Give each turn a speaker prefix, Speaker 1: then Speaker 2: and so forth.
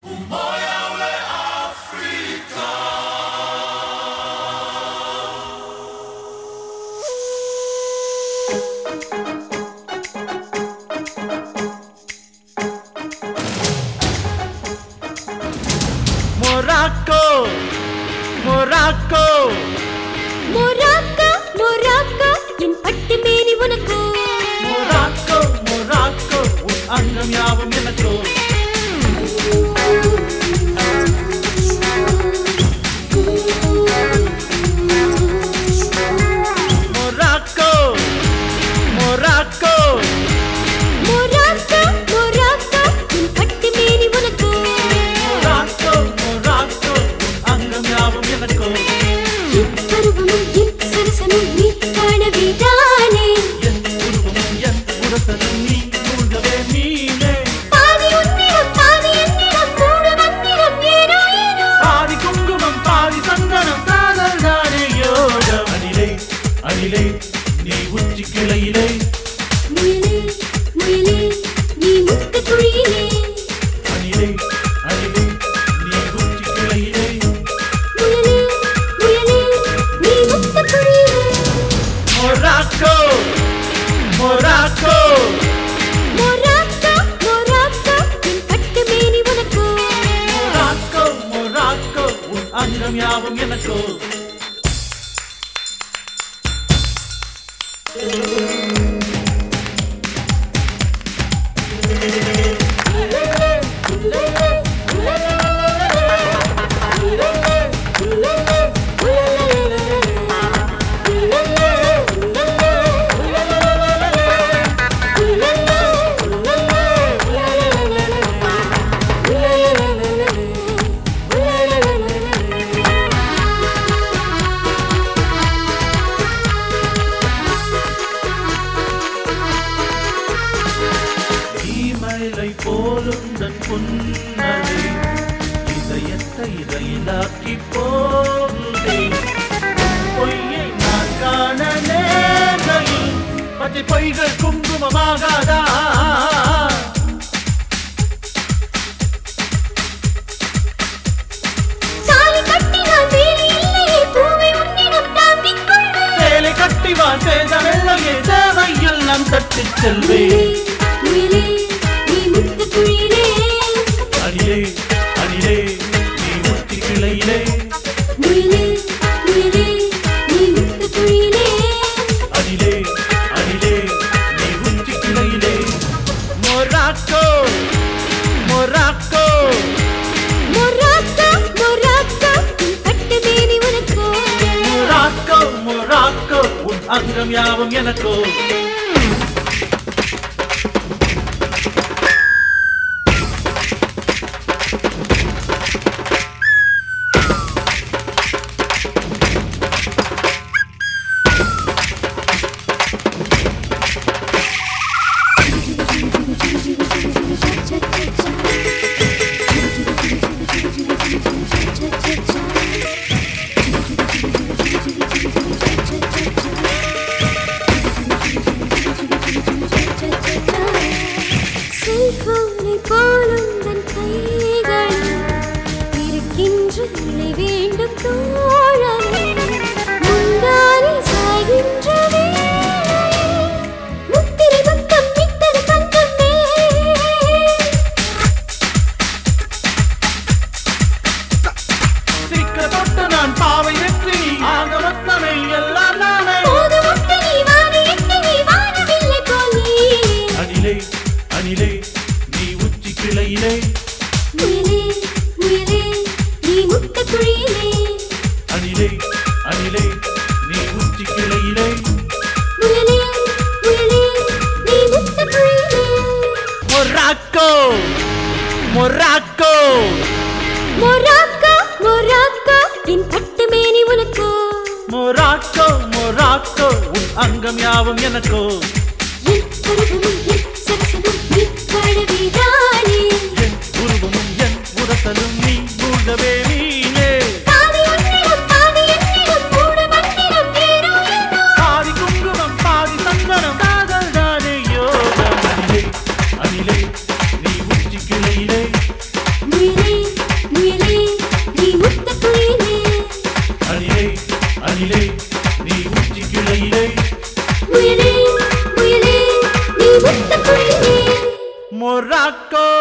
Speaker 1: Morocco மொராக்கோ
Speaker 2: மொராக்கா மொராக்கா என் பட்டு மேனி உனக்கு
Speaker 1: மொராக்கோ மொராக்கோ உன் அங்கம் யாவும் எனக்கோ மொராக்கோ மொராக்கோ
Speaker 2: மொராக்கா மொராக்கா என் பட்டு மேனி உனக்கு
Speaker 1: மொராக்கோ மொராக்கோ உன் அங்கம் யாவும் எனக்கோ
Speaker 2: என் பருவமும் என் சரசமும் நீ காணவேதானே
Speaker 1: என் உருவமும் என் உரசலும் நீ மூழ்கவே நீனே
Speaker 2: பாதி உன்னிடம் பாதி என்னிடம் மூடு மந்திரம் ஏனோ ஏனோ
Speaker 1: பாதி குங்குமம் பாதி சந்தனம் காதல் தானே யோகம் அணிலே அணிலே நீ உச்சி கிளையிலே
Speaker 2: முயலே முயலே நீ முத்த குழியிலே
Speaker 1: அணிலே அணிலே நீ உச்சி கிளையிலே
Speaker 2: முயலே முயலே நீ முத்த குழியிலே
Speaker 1: மொராக்கோ மொராக்கோ
Speaker 2: மொராக்கா மொராக்கா என் பட்டு மேனி உனக்கு
Speaker 1: மொராக்கோ மொராக்கோ உன் அங்கம் யாவும் எனக்கோ தீமலை போலுந்தன் புன்னகை இதயத்தை ரயிலாக்கி போகுதே பொய்யை நான் காண நேர்கையில் பச்சை பொய்கள் குங்குமமாகாதா
Speaker 2: தாலி கட்டினால் வேலி இல்லையே பூவை உன்னிடம் தாங்கிக் கொள்வேன்
Speaker 1: சேலை கட்டி வா சேதமெல்லையே தேவையெல்லாம் தட்டிச் செல்வே
Speaker 2: முயலே நீ முத்த குழியிலே
Speaker 1: அணிலே அணிலே நீ உச்சி கிளையிலே
Speaker 2: முயலே முயலே நீ முத்த குழியிலே
Speaker 1: அணிலே அணிலே நீ உச்சி கிளையிலே மொராக்கோ மொராக்கோ
Speaker 2: மொராக்கா மொராக்கா உன் பட்டு மேனி உனக்கோ
Speaker 1: மொராக்கோ மொராக்கோ உன் அங்கம் யாவும் எனக்கோ
Speaker 2: செல்போனை போலும் தன் கைகளில் இருக்கின்ற நிலை வேண்டும் தோழனே முந்தானை சாய்கின்ற வேளையில் முத்திரை முத்தம் விட்டது தங்கமே
Speaker 1: சிக்க தொட்டு நான் பாவை வெற்றி ஆக மொத்தமை எல்லாம் நானே
Speaker 2: போது முட்டு நீ வாரி எட்டு நீ வானவில்லை போல் நீ
Speaker 1: அணிலே அணிலே நீ உச்சி கிளையிலே
Speaker 2: முயலே முயலே நீ முத்த குழியிலே
Speaker 1: அணிலே அணிலே நீ உச்சி கிளையிலே
Speaker 2: முயலே முயலே நீ முத்த குழியிலே
Speaker 1: மொராக்கோ மொராக்கோ
Speaker 2: மொராக்கா மொராக்கா என் பட்டு மேனி உனக்கு
Speaker 1: மொராக்கோ மொராக்கோ உன் அங்கம் யாவும் எனக்கோ
Speaker 2: என் பருவமும் என் சரசமும் நீ வாழவேதானே
Speaker 1: என் உருவமும் என் உரசலும் நீ மூழ்கவே நீனே
Speaker 2: பாதி உன்னிடம் பாதி என்னிடம் மூடு மந்திரம் ஏனோ ஏனோ
Speaker 1: பாதி குங்குமம் பாதி சந்தனம் காதல் தானே யோகம் அணிலே அணிலே நீ உச்சி கிளையிலே
Speaker 2: முயலே
Speaker 1: அணிலே நீ உச்சி கிளையிலே
Speaker 2: முயலே முயலே நீ முத்த குயிலே
Speaker 1: மொராக்கோ